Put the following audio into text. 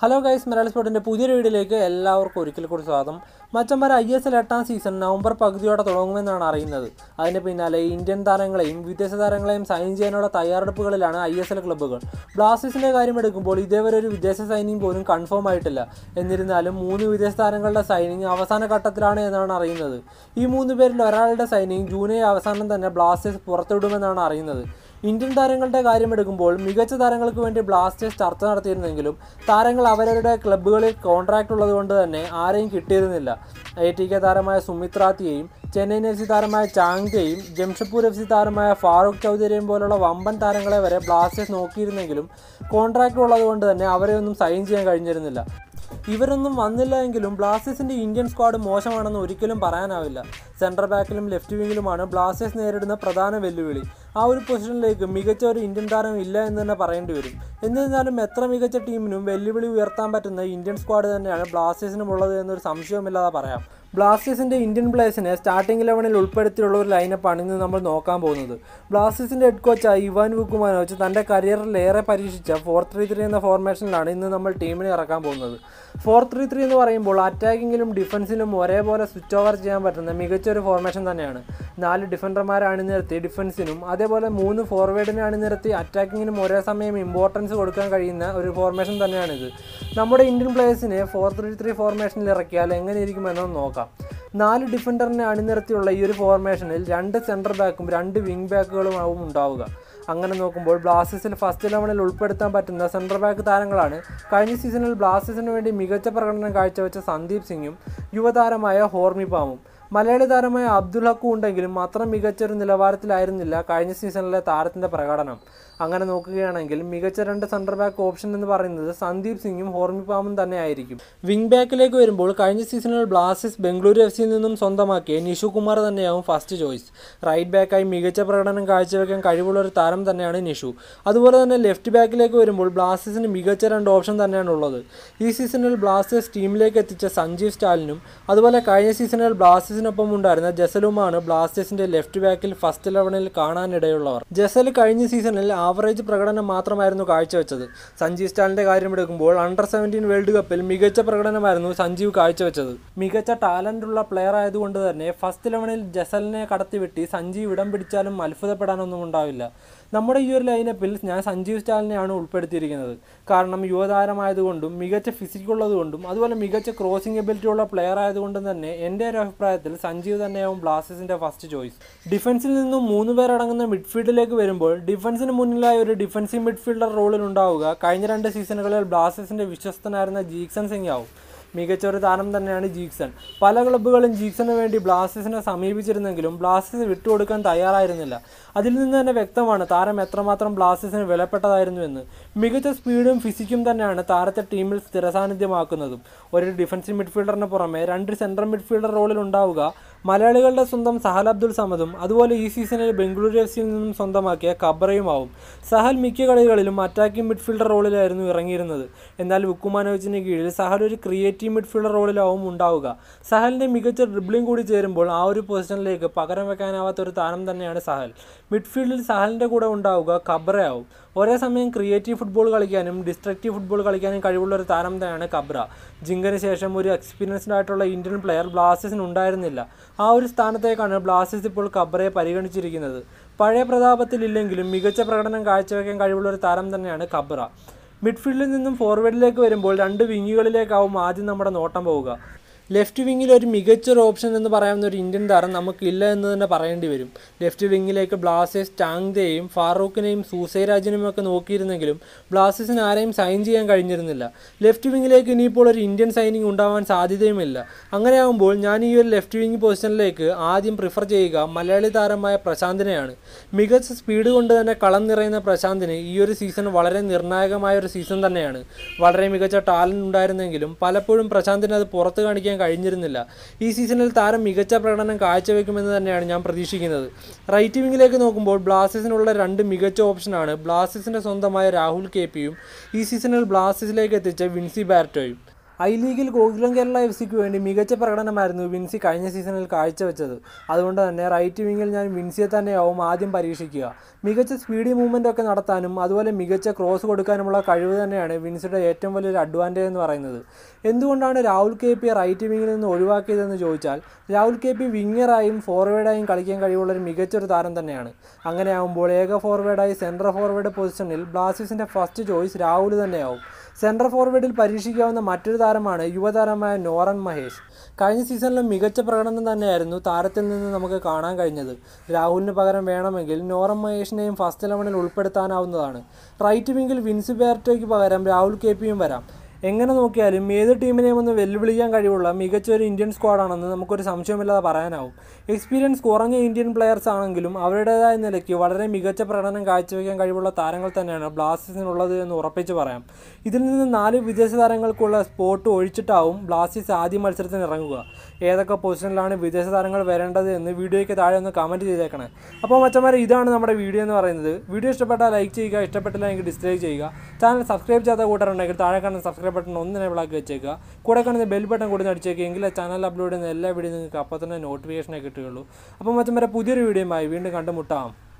hello guys Malayali സ്പോർട്ടിൻ്റെ പുതിയൊരു വീഡിയോയിലേക്ക് എല്ലാവർക്കും ഒരിക്കൽ കൂടി സ്വാഗതം മച്ചന്മാർ ഐ എസ് എൽ എട്ടാം സീസൺ നവംബർ പകുതിയോടെ തുടങ്ങുമെന്നാണ് അറിയുന്നത് അതിന് പിന്നാലെ ഇന്ത്യൻ താരങ്ങളെയും വിദേശ താരങ്ങളെയും സൈൻ ചെയ്യാനുള്ള തയ്യാറെടുപ്പുകളിലാണ് ഐ എസ് എൽ ക്ലബ്ബുകൾ ബ്ലാസ്റ്റേഴ്സിൻ്റെ കാര്യം എടുക്കുമ്പോൾ ഇതേവരെ ഒരു വിദേശ സൈനിങ് പോലും കൺഫേം ആയിട്ടില്ല എന്നിരുന്നാലും മൂന്ന് വിദേശ താരങ്ങളുടെ സൈനിങ് അവസാന ഘട്ടത്തിലാണ് എന്നാണ് അറിയുന്നത് ഈ മൂന്ന് പേരിൽ ഒരാളുടെ സൈനിങ് ജൂലൈ അവസാനം തന്നെ ബ്ലാസ്റ്റേഴ്സ് പുറത്തുവിടുമെന്നാണ് അറിയുന്നത് ഇന്ത്യൻ താരങ്ങളുടെ കാര്യമെടുക്കുമ്പോൾ മികച്ച താരങ്ങൾക്ക് വേണ്ടി ബ്ലാസ്റ്റേഴ്സ് ചർച്ച നടത്തിയിരുന്നെങ്കിലും താരങ്ങൾ അവരവരുടെ ക്ലബ്ബുകളിൽ കോൺട്രാക്റ്റ് ഉള്ളതുകൊണ്ട് തന്നെ ആരെയും കിട്ടിയിരുന്നില്ല എ ടി കെ താരമായ സുമിത്രാത്തിയെയും ചെന്നൈയിൻ എഫ് സി താരമായ ചാങ്തെയും ജംഷഡ്പൂർ എഫ് സി താരമായ ഫാറൂഖ് ചൗധരിയും പോലുള്ള വമ്പൻ താരങ്ങളെ വരെ ബ്ലാസ്റ്റേഴ്സ് നോക്കിയിരുന്നെങ്കിലും കോൺട്രാക്റ്റ് ഉള്ളതുകൊണ്ട് തന്നെ അവരെ ഒന്നും സൈൻ ചെയ്യാൻ കഴിഞ്ഞിരുന്നില്ല ഇവരൊന്നും വന്നില്ല എങ്കിലും ബ്ലാസ്റ്റേഴ്സിന്റെ ഇന്ത്യൻ സ്ക്വാഡ് മോശമാണെന്ന് ഒരിക്കലും പറയാനാവില്ല സെൻട്രൽ ബാക്കിലും ലെഫ്റ്റ് വിങ്ങിലുമാണ് ബ്ലാസ്റ്റേഴ്സ് നേരിടുന്ന പ്രധാന വെല്ലുവിളി ആ ഒരു പൊസിഷനിലേക്ക് മികച്ച ഒരു ഇന്ത്യൻ താരം ഇല്ല എന്ന് തന്നെ പറയേണ്ടി വരും എന്നിരുന്നാലും എത്ര മികച്ച ടീമിനും വെല്ലുവിളി ഉയർത്താൻ പറ്റുന്ന ഇന്ത്യൻ സ്ക്വാഡ് തന്നെയാണ് ബ്ലാസ്റ്റേഴ്സിനും ഉള്ളത് എന്നൊരു സംശയവുമില്ലാതെ പറയാം ബ്ലാസ്റ്റേഴ്സിന്റെ ഇന്ത്യൻ പ്ലേയേഴ്സിനെ സ്റ്റാർട്ടിംഗ് ഇലവനിൽ ഉൾപ്പെടുത്തിയുള്ള ഒരു ലൈനപ്പാണ് ഇന്ന് നമ്മൾ നോക്കാൻ പോകുന്നത് ബ്ലാസ്റ്റേഴ്സിന്റെ ഹെഡ് കോച്ചായ ഇവാൻ വുക്കുമാനോച്ച് തന്റെ കരിയറിൽ ഏറെ പരീക്ഷിച്ച ഫോർ ത്രീ ത്രീ എന്ന ഫോർമേഷനിലാണ് ഇന്ന് നമ്മൾ ടീമിനെ ഇറക്കാൻ പോകുന്നത് ഫോർ ത്രീ ത്രീ എന്ന് പറയുമ്പോൾ അറ്റാക്കിങ്ങിലും ഡിഫൻസിലും ഒരേപോലെ സ്വിച്ച് ഓവർ ചെയ്യാൻ പറ്റുന്ന മികച്ച ഒരു ഫോർമേഷൻ തന്നെയാണ് നാല് ഡിഫൻഡർമാരെ അണിനിരത്തി ഡിഫൻസിനും അതേപോലെ മൂന്ന് ഫോർവേഡിനെ അണിനിരത്തി അറ്റാക്കിങ്ങിനും ഒരേ സമയം ഇമ്പോർട്ടൻസ് കൊടുക്കാൻ കഴിയുന്ന ഒരു ഫോർമേഷൻ തന്നെയാണിത് നമ്മുടെ ഇന്ത്യൻ പ്ലേയേഴ്സിനെ ഫോർ ത്രീ ത്രീ ഫോർമേഷനിൽ ഇറക്കിയാൽ എങ്ങനെയിരിക്കുമെന്നൊന്ന് നോക്കാം നാല് ഡിഫൻഡറിനെ അണിനിരത്തിയുള്ള ഈ ഒരു ഫോർമേഷനിൽ രണ്ട് സെൻറ്റർ ബാക്കും രണ്ട് വിങ് ബാക്കുകളുമാവും ഉണ്ടാവുക അങ്ങനെ നോക്കുമ്പോൾ ബ്ലാസ്റ്റേഴ്സിൽ ഫസ്റ്റ് ഇലവനിൽ ഉൾപ്പെടുത്താൻ പറ്റുന്ന സെൻറ്റർ ബാക്ക് താരങ്ങളാണ് കഴിഞ്ഞ സീസണിൽ ബ്ലാസ്റ്റേഴ്സിന് വേണ്ടി മികച്ച പ്രകടനം കാഴ്ചവെച്ച സന്ദീപ് സിംഗും യുവതാരമായ ഹോർമി പാമും മലയാളി താരമായ അബ്ദുൽ ഹക്കു ഉണ്ടെങ്കിലും അത്ര മികച്ചൊരു നിലവാരത്തിലായിരുന്നില്ല കഴിഞ്ഞ സീസണിലെ താരത്തിൻ്റെ പ്രകടനം അങ്ങനെ നോക്കുകയാണെങ്കിൽ മികച്ച രണ്ട് സെൻറ്റർ ബാക്ക് ഓപ്ഷൻ എന്ന് പറയുന്നത് സന്ദീപ് സിംഗും ഹോർമി പാമും തന്നെ ആയിരിക്കും വിങ് ബാക്കിലേക്ക് വരുമ്പോൾ കഴിഞ്ഞ സീസണിൽ ബ്ലാസ്റ്റേഴ്സ് ബംഗളൂരു എഫ് സിയിൽ നിന്നും സ്വന്തമാക്കിയ നിഷു കുമാർ തന്നെയാവും ഫസ്റ്റ് ചോയ്സ് റൈറ്റ് ബാക്കായി മികച്ച പ്രകടനം കാഴ്ചവെക്കാൻ കഴിവുള്ള ഒരു താരം തന്നെയാണ് നിഷു അതുപോലെ തന്നെ ലെഫ്റ്റ് ബാക്കിലേക്ക് വരുമ്പോൾ ബ്ലാസ്റ്റേഴ്സിന് മികച്ച രണ്ട് ഓപ്ഷൻ തന്നെയാണ് ഉള്ളത് ഈ സീസണിൽ ബ്ലാസ്റ്റേഴ്സ് ടീമിലേക്ക് എത്തിച്ച സഞ്ജീവ് സ്റ്റാലിനും അതുപോലെ കഴിഞ്ഞ സീസണിൽ ബ്ലാസ്റ്റേഴ്സിനൊപ്പം ഉണ്ടായിരുന്ന ജസലുമാണ് ബ്ലാസ്റ്റേഴ്സിന്റെ ലെഫ്റ്റ് ബാക്കിൽ ഫസ്റ്റ് ഇലവനിൽ കാണാനിടയുള്ളവർ ജസൽ കഴിഞ്ഞ സീസണിൽ ആവറേജ് പ്രകടനം മാത്രമായിരുന്നു കാഴ്ചവെച്ചത് സഞ്ജീവ് സ്റ്റാലിന്റെ കാര്യമെടുക്കുമ്പോൾ അണ്ടർ സെവൻറ്റീൻ വേൾഡ് കപ്പിൽ മികച്ച പ്രകടനമായിരുന്നു സഞ്ജീവ് കാഴ്ചവെച്ചത് മികച്ച ടാലന്റ് ഉള്ള പ്ലെയർ ആയതുകൊണ്ട് തന്നെ ഫസ്റ്റ് ഇലവനിൽ ജസലിനെ കടത്തിവിട്ടി സഞ്ജീവ് ഇടം പിടിച്ചാലും അത്ഭുതപ്പെടാനൊന്നും ഉണ്ടാവില്ല നമ്മുടെ ഈ ഒരു ലൈനപ്പിൽ ഞാൻ സഞ്ജീവ് സ്റ്റാലിനെയാണ് ഉൾപ്പെടുത്തിയിരിക്കുന്നത് കാരണം യുവതാരമായതുകൊണ്ടും മികച്ച ഫിസിക് ഉള്ളതുകൊണ്ടും അതുപോലെ മികച്ച ക്രോസിംഗ് എബിലിറ്റി ഉള്ള പ്ലെയർ ആയതുകൊണ്ടും തന്നെ എൻ്റെ ഒരു അഭിപ്രായത്തിൽ സഞ്ജീവ് തന്നെയാവും ബ്ലാസ്റ്റേഴ്സിൻ്റെ ഫസ്റ്റ് ചോയ്സ് ഡിഫൻസിൽ നിന്നും മൂന്ന് പേരടങ്ങുന്ന മിഡ്ഫീൽഡിലേക്ക് വരുമ്പോൾ ഡിഫൻസിന് മുന്നിലായ ഒരു ഡിഫൻസീവ് മിഡ്ഫീൽഡർ റോളിൽ ഉണ്ടാവുക കഴിഞ്ഞ രണ്ട് സീസണുകളിൽ ബ്ലാസ്റ്റേഴ്സിൻ്റെ വിശ്വസ്തനായിരുന്ന ജീക്സൺ സിംഗ് ആവും മികച്ച ഒരു താരം തന്നെയാണ് ജീക്സൺ പല ക്ലബ്ബുകളും ജീക്സന് വേണ്ടി ബ്ലാസ്റ്റേഴ്സിനെ സമീപിച്ചിരുന്നെങ്കിലും ബ്ലാസ്റ്റേഴ്സ് വിട്ടുകൊടുക്കാൻ തയ്യാറായിരുന്നില്ല അതിൽ നിന്ന് തന്നെ വ്യക്തമാണ് താരം എത്രമാത്രം ബ്ലാസ്റ്റേഴ്സിന് വിലപ്പെട്ടതായിരുന്നു എന്ന് മികച്ച സ്പീഡും ഫിസിക്കും തന്നെയാണ് താരത്തെ ടീമിൽ സ്ഥിരസാന്നിധ്യമാക്കുന്നതും ഒരു ഡിഫൻസീവ് മിഡ്ഫീൽഡറിന് പുറമെ രണ്ട് സെൻട്രൽ മിഡ്ഫീൽഡർ റോളിൽ ഉണ്ടാവുക മലയാളികളുടെ സ്വന്തം സഹൽ അബ്ദുൾ സമദും അതുപോലെ ഈ സീസണിൽ ബംഗളൂരു എഫ് സിയിൽ നിന്നും സ്വന്തമാക്കിയ കബ്രയുമാവും സഹൽ മിക്ക കളികളിലും അറ്റാക്കിംഗ് മിഡ്ഫീൽഡർ റോളിലായിരുന്നു ഇറങ്ങിയിരുന്നത് എന്നാൽ ഉക്കുമാനോവിച്ചിന് കീഴിൽ സഹൽ ഒരു ക്രിയേറ്റീവ് മിഡ്ഫീൽഡർ റോളിലാവും ഉണ്ടാവുക സഹലിൻ്റെ മികച്ച ഡ്രിബ്ലിംഗ് കൂടി ചേരുമ്പോൾ ആ ഒരു പൊസിഷനിലേക്ക് പകരം വെക്കാനാവാത്ത ഒരു താരം തന്നെയാണ് സഹൽ മിഡ്ഫീൽഡിൽ സഹലിൻ്റെ കൂടെ ഉണ്ടാവുക കബ്രയാവും ഒരേ സമയം ക്രിയേറ്റീവ് ഫുട്ബോൾ കളിക്കാനും ഡിസ്ട്രക്റ്റീവ് ഫുട്ബോൾ കളിക്കാനും കഴിവുള്ള ഒരു താരം തന്നെയാണ് കബ്ര ജിങ്കന് ശേഷം ഒരു എക്സ്പീരിയൻസ്ഡ് ആയിട്ടുള്ള ഇന്ത്യൻ പ്ലെയർ ബ്ലാസ്റ്റേഴ്സിന് ഉണ്ടായിരുന്നില്ല ആ ഒരു സ്ഥാനത്തേക്കാണ് ബ്ലാസ്റ്റേഴ്സ് ഇപ്പോൾ കബ്രയെ പരിഗണിച്ചിരിക്കുന്നത് പഴയ പ്രതാപത്തിലില്ലെങ്കിലും മികച്ച പ്രകടനം കാഴ്ചവെക്കാൻ കഴിവുള്ള ഒരു താരം തന്നെയാണ് കബ്ര മിഡ്ഫീൽഡിൽ നിന്നും ഫോർവേഡിലേക്ക് വരുമ്പോൾ രണ്ട് വിങ്ങുകളിലേക്കാവും ആദ്യം നമ്മുടെ നോട്ടം പോവുക ലെഫ്റ്റ് വിങ്ങിൽ ഒരു മികച്ചൊരു ഓപ്ഷൻ എന്ന് പറയാവുന്ന ഒരു ഇന്ത്യൻ താരം നമുക്കില്ല എന്ന് തന്നെ പറയേണ്ടി വരും ലെഫ്റ്റ് വിങ്ങിലേക്ക് ബ്ലാസ്റ്റേഴ്സ് ടാങ്തെയും ഫാറൂഖിനെയും സൂസൈരാജിനെയും ഒക്കെ നോക്കിയിരുന്നെങ്കിലും ബ്ലാസ്റ്റേഴ്സിന് ആരെയും സൈൻ ചെയ്യാൻ കഴിഞ്ഞിരുന്നില്ല ലെഫ്റ്റ് വിങ്ങിലേക്ക് ഇനിയിപ്പോൾ ഒരു ഇന്ത്യൻ സൈനിങ് ഉണ്ടാവാൻ സാധ്യതയുമില്ല അങ്ങനെയാകുമ്പോൾ ഞാൻ ഈ ഒരു ലെഫ്റ്റ് വിങ് പൊസിഷനിലേക്ക് ആദ്യം പ്രിഫർ ചെയ്യുക മലയാളി താരമായ പ്രശാന്തിനെയാണ് മികച്ച സ്പീഡ് കൊണ്ട് തന്നെ കളം നിറയുന്ന പ്രശാന്തിന് ഈ ഒരു സീസൺ വളരെ നിർണായകമായ ഒരു സീസൺ തന്നെയാണ് വളരെ മികച്ച ടാലൻറ്റ് ഉണ്ടായിരുന്നെങ്കിലും പലപ്പോഴും പ്രശാന്തിന് അത് പുറത്ത് കാണിക്കാൻ കഴിഞ്ഞിരുന്നില്ല ഈ സീസണിൽ താരം മികച്ച പ്രകടനം കാഴ്ചവെക്കുമെന്ന് തന്നെയാണ് ഞാൻ പ്രതീക്ഷിക്കുന്നത് റൈറ്റ് വിങ്ങിലേക്ക് നോക്കുമ്പോൾ ബ്ലാസ്റ്റേഴ്സിനുള്ള രണ്ട് മികച്ച ഓപ്ഷനാണ് ബ്ലാസ്റ്റേഴ്സിൻ്റെ സ്വന്തമായ രാഹുൽ കെ പിയും ഈ സീസണിൽ ബ്ലാസ്റ്റേഴ്സിലേക്ക് എത്തിച്ച വിൻസി ബാർട്ടോയും ഐ ലീഗിൽ ഗോകുലം കേരള എഫ് സിക്ക് വേണ്ടി മികച്ച പ്രകടനമായിരുന്നു വിൻസി കഴിഞ്ഞ സീസണിൽ കാഴ്ചവെച്ചത് അതുകൊണ്ട് തന്നെ റൈറ്റ് വിങ്ങിൽ ഞാൻ വിൻസിയെ തന്നെയാവും ആദ്യം പരീക്ഷിക്കുക മികച്ച സ്പീഡി മൂവ്മെൻ്റ് ഒക്കെ നടത്താനും അതുപോലെ മികച്ച ക്രോസ് കൊടുക്കാനുമുള്ള കഴിവ് തന്നെയാണ് വിൻസിയുടെ ഏറ്റവും വലിയൊരു അഡ്വാൻറ്റേജ് എന്ന് പറയുന്നത് എന്തുകൊണ്ടാണ് രാഹുൽ കെ പി റൈറ്റ് വിങ്ങിൽ നിന്ന് ഒഴിവാക്കിയതെന്ന് ചോദിച്ചാൽ രാഹുൽ കെ പി വിങ്ങറായും ഫോർവേഡായും കളിക്കാൻ കഴിവുള്ള ഒരു മികച്ചൊരു താരം തന്നെയാണ് അങ്ങനെയാകുമ്പോൾ ഏക ഫോർവേഡായി സെൻട്രൽ ഫോർവേഡ് പൊസിഷനിൽ ബ്ലാസ്റ്റേഴ്സിൻ്റെ ഫസ്റ്റ് ചോയ്സ് രാഹുൽ തന്നെയാവും സെൻട്രൽ ഫോർവേഡിൽ പരീക്ഷിക്കാവുന്ന മറ്റൊരു താരമാണ് യുവതാരമായ നോറൻ മഹേഷ് കഴിഞ്ഞ സീസണിലും മികച്ച പ്രകടനം തന്നെയായിരുന്നു താരത്തിൽ നിന്ന് നമുക്ക് കാണാൻ കഴിഞ്ഞത് രാഹുലിന് പകരം വേണമെങ്കിൽ നോറൻ മഹേഷിനെയും ഫസ്റ്റ് ഇലവനിൽ ഉൾപ്പെടുത്താനാവുന്നതാണ് റൈറ്റ് വിങ്ങിൽ വിൻസി ബേർട്ടോയ്ക്ക് പകരം രാഹുൽ കെ പിയും വരാം എങ്ങനെ നോക്കിയാലും ഏത് ടീമിനെയും ഒന്ന് വെല്ലുവിളിക്കാൻ കഴിവുള്ള മികച്ച ഒരു ഇന്ത്യൻ സ്ക്വാഡാണെന്ന് നമുക്കൊരു സംശയമില്ലാതെ പറയാനാവും എക്സ്പീരിയൻസ് കുറഞ്ഞ ഇന്ത്യൻ പ്ലെയേഴ്സ് ആണെങ്കിലും അവരുടേതായ നിലയ്ക്ക് വളരെ മികച്ച പ്രകടനം കാഴ്ചവെക്കാൻ കഴിവുള്ള താരങ്ങൾ തന്നെയാണ് ബ്ലാസ്റ്റേഴ്സിനുള്ളത് എന്ന് ഉറപ്പിച്ച് പറയാം ഇതിൽ നിന്ന് നാല് വിദേശ താരങ്ങൾക്കുള്ള സ്പോട്ട് ഒഴിച്ചിട്ടാവും ബ്ലാസ്റ്റേഴ്സ് ആദ്യ മത്സരത്തിന് ഇറങ്ങുക ഏതൊക്കെ പൊസിഷനിലാണ് വിദേശ താരങ്ങൾ വരേണ്ടത് എന്ന് വീഡിയോയ്ക്ക് താഴെ ഒന്ന് കമൻറ്റ് ചെയ്തേക്കണേ അപ്പോൾ മച്ചന്മാരെ ഇതാണ് നമ്മുടെ വീഡിയോ എന്ന് പറയുന്നത് വീഡിയോ ഇഷ്ടപ്പെട്ടാൽ ലൈക്ക് ചെയ്യുക ഇഷ്ടപ്പെട്ടില്ല എങ്കിൽ ഡിസ്ലൈക്ക് ചെയ്യുക ചാനൽ സബ്സ്ക്രൈബ് ചെയ്യാത്ത കൂട്ടരുണ്ടെങ്കിൽ താഴെ കാണുന്ന സബ്സ്ക്രൈബ് ബട്ടൺ ഒന്നിനെ വിളാക്കി വെച്ചേക്കുക കൂടെ കാണുന്ന ബെൽ ബട്ടൺ കൂടി നടിച്ചേക്കുക എങ്കിൽ ചാനൽ അപ്ലോഡ് ചെയ്യുന്ന എല്ലാ വീഡിയോ നിങ്ങൾക്ക് അപ്പോൾ തന്നെ നോട്ടിഫിക്കേഷനെ കിട്ടുകയുള്ളൂ അപ്പോൾ മച്ചന്മാരെ പുതിയൊരു വീഡിയോയുമായി വീണ്ടും കണ്ടുമുട്ടാം